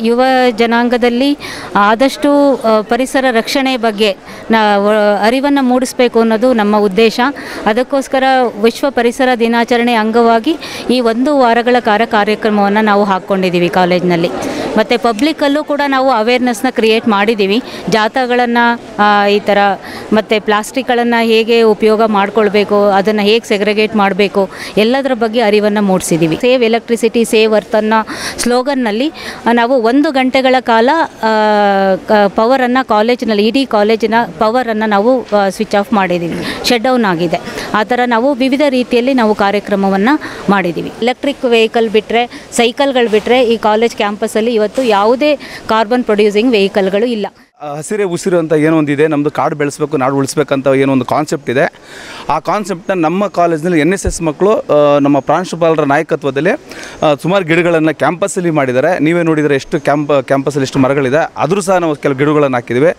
ಯುವ ಜನಾಂಗದಲ್ಲಿ ಆದಷ್ಟು ಆ, ಪರಿಸರ ರಕ್ಷಣೆ ಬಗ್ಗೆ ನಾ ಅರಿವನ್ನು ಮೂಡಿಸಬೇಕು ಅನ್ನೋದು ನಮ್ಮ ಉದ್ದೇಶ ಅದಕ್ಕೋಸ್ಕರ ವಿಶ್ವ ಪರಿಸರ ದಿನಾಚರಣೆ ಅಂಗವಾಗಿ ಈ ಒಂದು ವಾರಗಳ ಕಾರ್ಯ ಕಾರ್ಯಕ್ರಮವನ್ನು ನಾವು ಹಾಕ್ಕೊಂಡಿದ್ದೀವಿ ಕಾಲೇಜ್ನಲ್ಲಿ ಮತ್ತು ಪಬ್ಲಿಕ್ಕಲ್ಲೂ ಕೂಡ ನಾವು ಅವೇರ್ನೆಸ್ನ ಕ್ರಿಯೇಟ್ ಮಾಡಿದ್ದೀವಿ ಜಾಥಾಗಳನ್ನು ಈ ಥರ ಮತ್ತು ಪ್ಲಾಸ್ಟಿಕ್ಗಳನ್ನು ಹೇಗೆ ಉಪಯೋಗ ಮಾಡ್ಕೊಳ್ಬೇಕು ಅದನ್ನು ಹೇಗೆ ಸೆಗ್ರಿಗೇಟ್ ಮಾಡಬೇಕು ಎಲ್ಲದರ ಬಗ್ಗೆ ಅರಿವನ್ನು ಮೂಡಿಸಿದ್ದೀವಿ ಸೇವ್ ಎಲೆಕ್ಟ್ರಿಸಿಟಿ ಸೇವ್ ಅರ್ತ್ ಅನ್ನೋ ಸ್ಲೋಗನ್ನಲ್ಲಿ ಆ, ನಾವು ಒಂದು ಗಂಟೆಗಳ ಕಾಲ ಪವರನ್ನು ಕಾಲೇಜಿನಲ್ಲಿ ಇಡೀ ಕಾಲೇಜಿನ ಪವರನ್ನು ನಾವು ಸ್ವಿಚ್ ಆಫ್ ಮಾಡಿದ್ದೀವಿ ಶಟ್ ಡೌನ್ ಆಗಿದೆ ಆ ಥರ ನಾವು ವಿವಿಧ ರೀತಿಯಲ್ಲಿ ನಾವು ಕಾರ್ಯಕ್ರಮವನ್ನು ಮಾಡಿದ್ದೀವಿ ಎಲೆಕ್ಟ್ರಿಕ್ ವೆಹಿಕಲ್ ಬಿಟ್ಟರೆ ಸೈಕಲ್ಗಳು ಬಿಟ್ಟರೆ ಈ ಕಾಲೇಜ್ ಕ್ಯಾಂಪಸ್ಸಲ್ಲಿ ಇವತ್ತು ಯಾವುದೇ ಕಾರ್ಬನ್ ಪ್ರೊಡ್ಯೂಸಿಂಗ್ ವೆಹಿಕಲ್ಗಳು ಇಲ್ಲ ಆ, ಹಸಿರೇ ಉಸಿರು ಅಂತ ಏನೋ ಒಂದಿದೆ ನಮ್ಮದು ಕಾಡು ಬೆಳೆಸಬೇಕು ನಾಡು ಉಳಿಸ್ಬೇಕಂತ ಏನೋ ಒಂದು ಕಾನ್ಸೆಪ್ಟ್ ಇದೆ ಆ ಕಾನ್ಸೆಪ್ಟನ್ನ ನಮ್ಮ ಕಾಲೇಜ್ನಲ್ಲಿ ಎನ್ ಎಸ್ ಎಸ್ ಮಕ್ಕಳು ಆ, ನಮ್ಮ ಪ್ರಾಂಶುಪಾಲರ ನಾಯಕತ್ವದಲ್ಲಿ ಆ, ಸುಮಾರು ಗಿಡಗಳನ್ನು ಕ್ಯಾಂಪಸ್ಸಲ್ಲಿ ಮಾಡಿದ್ದಾರೆ ನೀವೇ ನೋಡಿದರೆ ಎಷ್ಟು ಕ್ಯಾಂಪ್ ಕ್ಯಾಂಪಸ್ಸಲ್ಲಿ ಎಷ್ಟು ಮರಗಳಿದೆ ಆದರೂ ಸಹ ನಾವು ಕೆಲವು ಗಿಡಗಳನ್ನು ಹಾಕಿದ್ದೀವಿ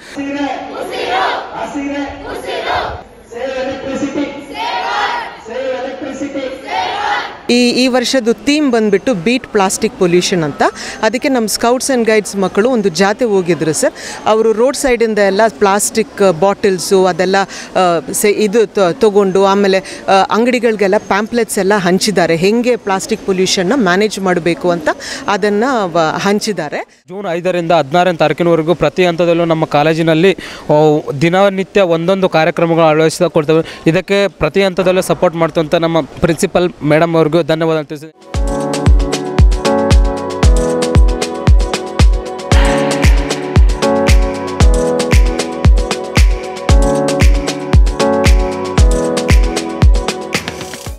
ಈ ಈ ವರ್ಷದ ಥೀಮ್ ಬಂದ್ಬಿಟ್ಟು ಬೀಟ್ ಪ್ಲಾಸ್ಟಿಕ್ ಪೊಲ್ಯೂಷನ್ ಅಂತ ಅದಕ್ಕೆ ನಮ್ಮ ಸ್ಕೌಟ್ಸ್ ಆ್ಯಂಡ್ ಗೈಡ್ಸ್ ಮಕ್ಕಳು ಒಂದು ಜಾತೆ ಹೋಗಿದ್ರು ಸರ್ ಅವರು ರೋಡ್ ಸೈಡಿಂದ ಎಲ್ಲ ಪ್ಲಾಸ್ಟಿಕ್ ಬಾಟಲ್ಸು ಅದೆಲ್ಲ ಆ, ಸೆ ಇದು ತ- ತಗೊಂಡು ಆಮೇಲೆ ಆ, ಅಂಗಡಿಗಳಿಗೆಲ್ಲ ಪ್ಯಾಂಪ್ಲೆಟ್ಸ್ ಎಲ್ಲ ಹಂಚಿದ್ದಾರೆ ಹೆಂಗೆ ಪ್ಲಾಸ್ಟಿಕ್ ಪೊಲ್ಯೂಷನ್ನ ಮ್ಯಾನೇಜ್ ಮಾಡಬೇಕು ಅಂತ ಅದನ್ನು ಹಂಚಿದ್ದಾರೆ ಜೂನ್ ಐದರಿಂದ ಹದಿನಾರನೇ ತಾರೀಕಿನವರೆಗೂ ಪ್ರತಿ ಹಂತದಲ್ಲೂ ನಮ್ಮ ಕಾಲೇಜಿನಲ್ಲಿ ಆ, ದಿನನಿತ್ಯ ಒಂದೊಂದು ಕಾರ್ಯಕ್ರಮಗಳು ಅಳವಡಿಸಿದ ಕೊಡ್ತೇವೆ ಇದಕ್ಕೆ ಪ್ರತಿ ಹಂತದಲ್ಲೂ ಸಪೋರ್ಟ್ ಮಾಡ್ತಂತ ನಮ್ಮ ಪ್ರಿನ್ಸಿಪಲ್ ಮೇಡಮ್ ಅವ್ರಿಗೂ ಧನ್ಯವಾದ ತಿಳಿಸಿ